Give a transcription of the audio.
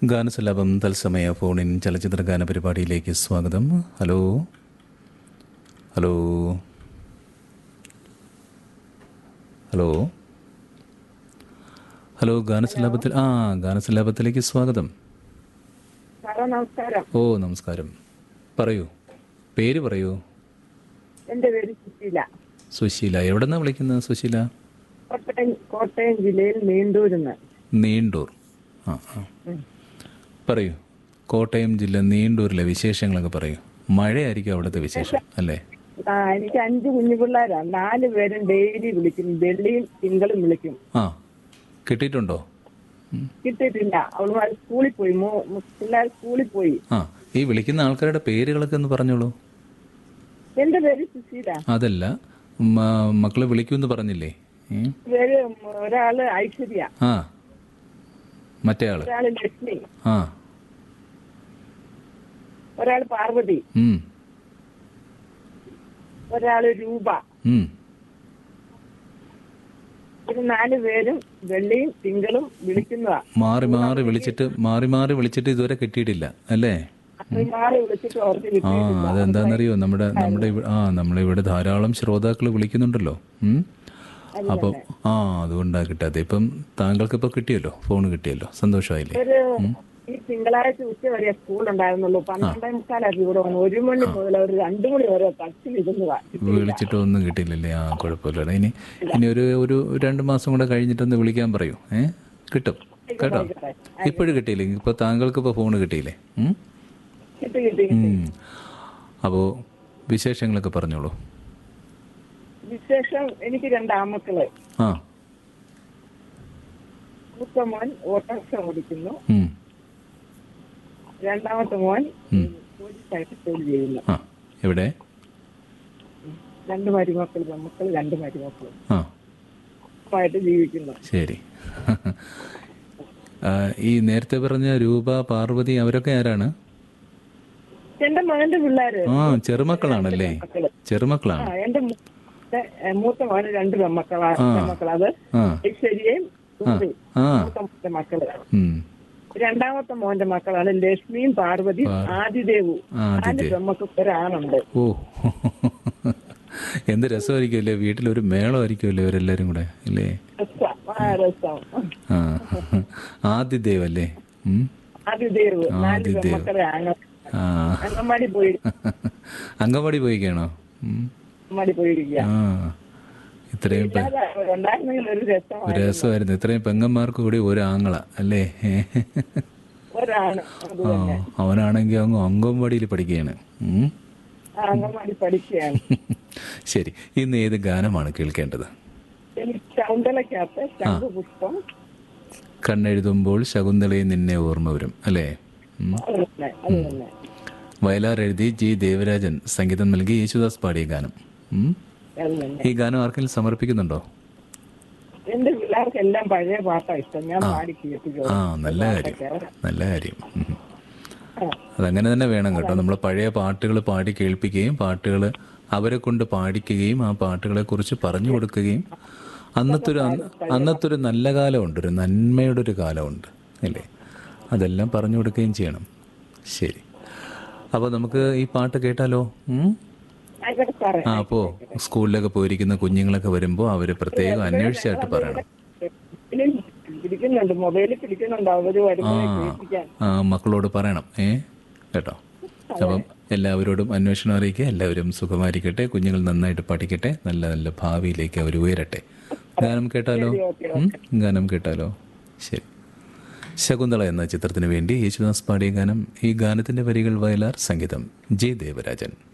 ഗാനസല്ലാപം തത്സമയ ഫോണിൻ ചലച്ചിത്ര ഗാന പരിപാടിയിലേക്ക് സ്വാഗതം ഹലോ ഹലോ ഹലോ ഹലോ ഗാനസല്ലാപത്തിൽ ആ ഗാനസല്ലാപത്തിലേക്ക് സ്വാഗതം സാറേ നമസ്കാരം ഓ നമസ്കാരം പറയൂ പേര് പറയൂ എന്റെ പേര് സുശീല സുശീല എവിടെ നിന്നാണ് വിളിക്കുന്നത് സുശീല കോട്ടയം കോട്ടയം ജില്ലയിൽ നീണ്ടൂരിന്ന് നീണ്ടൂർ ആ ആ പറയൂ കോട്ടയം ജില്ല നീണ്ടൂരിലെ വിശേഷങ്ങളൊക്കെ പറയൂ മഴയായിരിക്കും അവിടുത്തെ വിശേഷം അല്ലേ ആ എനിക്ക് അഞ്ച് കുഞ്ഞു പിള്ളേരാ നാല് പേരും ഡെയിലി വിളിക്കും വെള്ളിയും തിങ്കളും വിളിക്കും ആ കിട്ടിയിട്ടുണ്ടോ ഉം. കിട്ടിയിട്ടില്ല അവളുമാർ സ്കൂളിൽ പോയി മൂ- മൂ- പിള്ളേർ സ്കൂളിൽ പോയി ആ ഈ വിളിക്കുന്ന ആൾക്കാരുടെ പേരുകളൊക്കെ ഒന്ന് പറഞ്ഞോളൂ എന്റെ പേര് സുശീല അതല്ല മ- മക്കളെ വിളിക്കുമെന്ന് പറഞ്ഞില്ലേ ഉം. പേര് ഒരാള് ഐശ്വര്യ ആ മറ്റേ ആള് ഒരാള് ലക്ഷ്മി ആ ഒരാള് പാർവതി ഉം, ഒരാള് രൂപ ഉം. ഇത് നാല് പേരും വെള്ളിയും തിങ്കളും വിളിക്കുന്നതാ മാറി മാറി വിളിച്ചിട്ട് മാറി മാറി വിളിച്ചിട്ട് ഇതുവരെ കിട്ടിയിട്ടില്ല അല്ലേ അത്രയും മാറി വിളിച്ചിട്ട് അവർക്ക് ആ കിട്ടിയിട്ടില്ല അതെന്താണെന്നറിയോ നമ്മുടെ നമ്മുടെ ഇവ- ആ നമ്മളെ ഇവിടെ ധാരാളം ശ്രോതാക്കൾ വിളിക്കുന്നുണ്ടല്ലോ ഉം. അപ്പം ആ അതുകൊണ്ടാ കിട്ടാതെ ഇപ്പം താങ്കൾക്ക് ഇപ്പൊ കിട്ടിയല്ലോ ഫോൺ കിട്ടിയല്ലോ സന്തോഷമായില്ലേ ഒരു ഈ തിങ്കളാഴ്ച ഉച്ച വരെ സ്കൂൾ ഉണ്ടായിരുന്നുള്ളൂ പന്ത്രണ്ടേ മുക്കാലാക്കി ഇവിടെ വന്നു ഒരു മണി മുതൽ ഒരു രണ്ടു മണി വരെ തച്ചിൽ ഇരുന്നതാ വിളിച്ചിട്ട് ഒന്നും കിട്ടിയില്ലല്ലേ ആ കുഴപ്പമില്ല ഇനി ഇനി ഒരു ഒരു രണ്ട് മാസം കൂടെ കഴിഞ്ഞിട്ടൊന്ന് വിളിക്കാൻ പറയൂ ഏ കിട്ടും കേട്ടോ ഇപ്പോഴും കിട്ടിയില്ലേ ഇപ്പൊ താങ്കൾക്ക് ഇപ്പൊ ഫോൺ കിട്ടിയില്ലേ ഉം? കിട്ടി കിട്ടി ഉം. അപ്പോ വിശേഷങ്ങളൊക്കെ പറഞ്ഞോളൂ വിശേഷം എനിക്ക് രണ്ട് ആമക്കള് ആ മൂത്ത മോൻ ഓട്ടോറിക്ഷ ഓടിക്കുന്നു ഉം. രണ്ടാമത്തെ മോൻ പോലീസായിട്ട് ജോലി ചെയ്യുന്നു ആ എവിടെ രണ്ട് മരുമക്കൾ പെൺമക്കൾ രണ്ട് മരുമക്കളും ആ ആയിട്ട് ജീവിക്കുന്നു ശരി ആ, ഈ നേരത്തെ പറഞ്ഞ രൂപ പാർവതി അവരൊക്കെ ആരാണ് എന്റെ മകന്റെ പിള്ളേര് ആ ചെറുമക്കളാണല്ലേ മക്കള് ആ ചെറുമക്കളാണ് എന്റെ മൂ- ഏ, മൂത്ത മോന് രണ്ട് പെൺമക്കളാ പെൺമക്കള് അത് ആ ഐശ്വര്യയും സുമതി. ആ മൂത്ത മോന്റെ മക്കള് ഉം. രണ്ടാമത്തെ മോന്റെ മക്കളാണ് ലക്ഷ്മിയും പാർവതിയും ആദിദേവും നാല് ആദിദേവ് പെമ്മക്ക് ഒരാണുണ്ട് ഓ എന്ത് രസമായിരിക്കുമല്ലേ വീട്ടിലൊരു മേളമായിരിക്കുമല്ലേ ഇവരെല്ലാരും കൂടെ അല്ലേ രസം. ആ രസം ആ ആദിദേവ് അല്ലേ ഉം. ആദിദേവ് നാല് ആദിദേവ്. പെമ്മക്കളെ ആണ ആ അങ്കമാടി പോയി അങ്കവാടി പോയിക്കാണോ ഉം. അങ്കമാടി പോയിരിക്കുക ആ ഇത്രയും പെ- ഉണ്ടായിരുന്നെങ്കിൽ ഒരു രസമാണ് രസമായിരുന്നു ഇത്രയും പെങ്ങന്മാർക്ക് കൂടി ഒരു ആങ്ങള അല്ലേ ഒരാണ് അത് ആ അവനാണെങ്കിൽ അങ്ങ് അങ്കൻവാടിയിൽ പഠിക്കുകയാണ് ഉം. ആ അങ്കമാടി പഠിക്കുകയാണ് ശരി ഇന്ന് ഏത് ഗാനമാണ് കേൾക്കേണ്ടത് എനിക്ക് ശൗണ്ടലക്കകത്ത് ശംഖുപുഷ്പം കണ്ണെഴുതുമ്പോൾ ശകുന്തളയെ നിന്നെ ഓർമ്മ വരും അല്ലേ ഉം. അത് തന്നെ അത് തന്നെ വയലാർ എഴുതി ജി ദേവരാജൻ സംഗീതം നൽകി യേശുദാസ് പാടിയ ഗാനം ഉം. അത് തന്നെ ഈ ഗാനം ആർക്കെങ്കിലും സമർപ്പിക്കുന്നുണ്ടോ എന്റെ പിള്ളേർക്ക് എല്ലാം പഴയ പാട്ടാ ഇഷ്ടം ഞാൻ പാടി കേൾപ്പിക്കും ആ നല്ല കാര്യം നല്ല കാര്യം ഉം. അതങ്ങനെ തന്നെ വേണം കേട്ടോ നമ്മൾ പഴയ പാട്ടുകൾ പാടി കേൾപ്പിക്കുകയും പാട്ടുകൾ അവരെ കൊണ്ട് പാടിക്കുകയും ആ പാട്ടുകളെ കുറിച്ച് പറഞ്ഞു കൊടുക്കുകയും അന്നത്തെ ഒരു അന്നത്തെ ഒരു നല്ല കാലമുണ്ട് ഒരു നന്മയുടെ ഒരു കാലമുണ്ട് അല്ലേ അതെല്ലാം പറഞ്ഞു കൊടുക്കുകയും ചെയ്യണം ശരി അപ്പോൾ നമുക്ക് ഈ പാട്ട് കേട്ടാലോ ഉം? ആയിക്കോട്ടെ സാറേ ആ അപ്പോൾ സ്കൂളിലൊക്കെ പോയിരിക്കുന്ന കുഞ്ഞുങ്ങളൊക്കെ വരുമ്പോൾ അവർ പ്രത്യേകം അന്വേഷിച്ചായിട്ട് പറയണം ഇതിൽ പിടിക്കുന്നുണ്ട് മൊബൈലിൽ പിടിക്കുന്നുണ്ട് അവര് വരുമ്പോഴേ കേൾപ്പിക്കാൻ ആ, മക്കളോട് പറയണം ഏ കേട്ടോ അപ്പം എല്ലാവരോടും അന്വേഷണം അറിയിക്കുക എല്ലാവരും സുഖമായിരിക്കട്ടെ കുഞ്ഞുങ്ങൾ നന്നായിട്ട് പഠിക്കട്ടെ നല്ല നല്ല ഭാവിയിലേക്ക് അവർ ഉയരട്ടെ ഗാനം കേട്ടാലോ ഉം? ഗാനം കേട്ടാലോ ശരി ശകുന്തള എന്ന ചിത്രത്തിന് വേണ്ടി യേശുദാസ് പാടിയ ഗാനം ഈ ഗാനത്തിന്റെ വരികൾ വയലാർ സംഗീതം ജെ ദേവരാജൻ